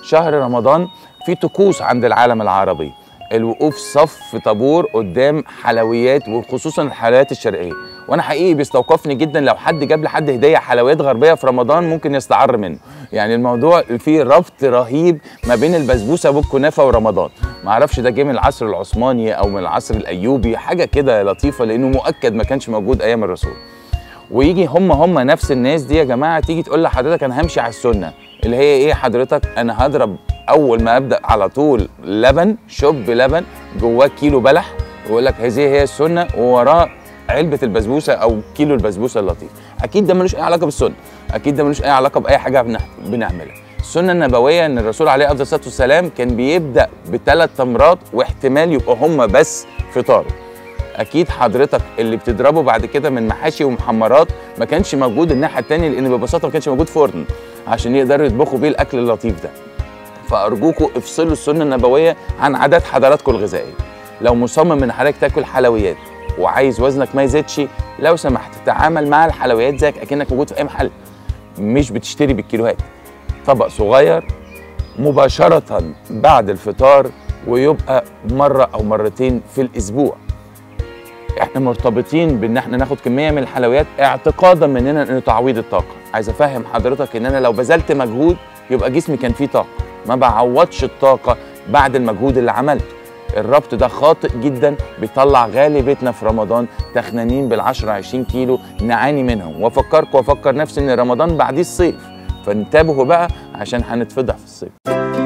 شهر رمضان في طقوس عند العالم العربي الوقوف صف في طابور قدام حلويات وخصوصا الحلويات الشرقيه وانا حقيقي بيستوقفني جدا لو حد جاب لحد هديه حلويات غربيه في رمضان ممكن يستعر منه يعني الموضوع فيه ربط رهيب ما بين البسبوسه والكنافه ورمضان ما اعرفش ده جه من العصر العثماني او من العصر الايوبي حاجه كده لطيفه لانه مؤكد ما كانش موجود ايام الرسول ويجي هم هم نفس الناس دي يا جماعه تيجي تقول لحضرتك انا همشي على السنه اللي هي ايه حضرتك انا هضرب اول ما ابدا على طول لبن شوب لبن جواه كيلو بلح ويقول لك هذه هي السنه ووراه علبه البسبوسه او كيلو البسبوسه اللطيف اكيد ده ملوش اي علاقه بالسنه اكيد ده ملوش اي علاقه باي حاجه بنح- بنعملها السنه النبويه ان الرسول عليه افضل الصلاه والسلام كان بيبدا بثلاث تمرات واحتمال يبقوا هم بس فطاره اكيد حضرتك اللي بتضربه بعد كده من محاشي ومحمرات ما كانش موجود الناحيه التانية لان ببساطه ما كانش موجود فرن عشان يقدروا يطبخوا بيه الاكل اللطيف ده فارجوكوا افصلوا السنه النبويه عن عادات حضراتكم الغذائيه لو مصمم ان حضرتك تاكل حلويات وعايز وزنك ما يزيدش لو سمحت تعامل مع الحلويات زيك اكنك موجود في اي محل مش بتشتري بالكيلوهات طبق صغير مباشره بعد الفطار ويبقى مره او مرتين في الاسبوع احنا مرتبطين بان احنا ناخد كميه من الحلويات اعتقادا مننا انه تعويض الطاقه عايز افهم حضرتك ان انا لو بذلت مجهود يبقى جسمي كان فيه طاقه ما بعوضش الطاقه بعد المجهود اللي عملته الربط ده خاطئ جدا بيطلع غالبيتنا في رمضان تخنانين بال10 20 كيلو نعاني منهم وافكركم وافكر نفسي ان رمضان بعديه الصيف فانتبهوا بقى عشان هنتفضح في الصيف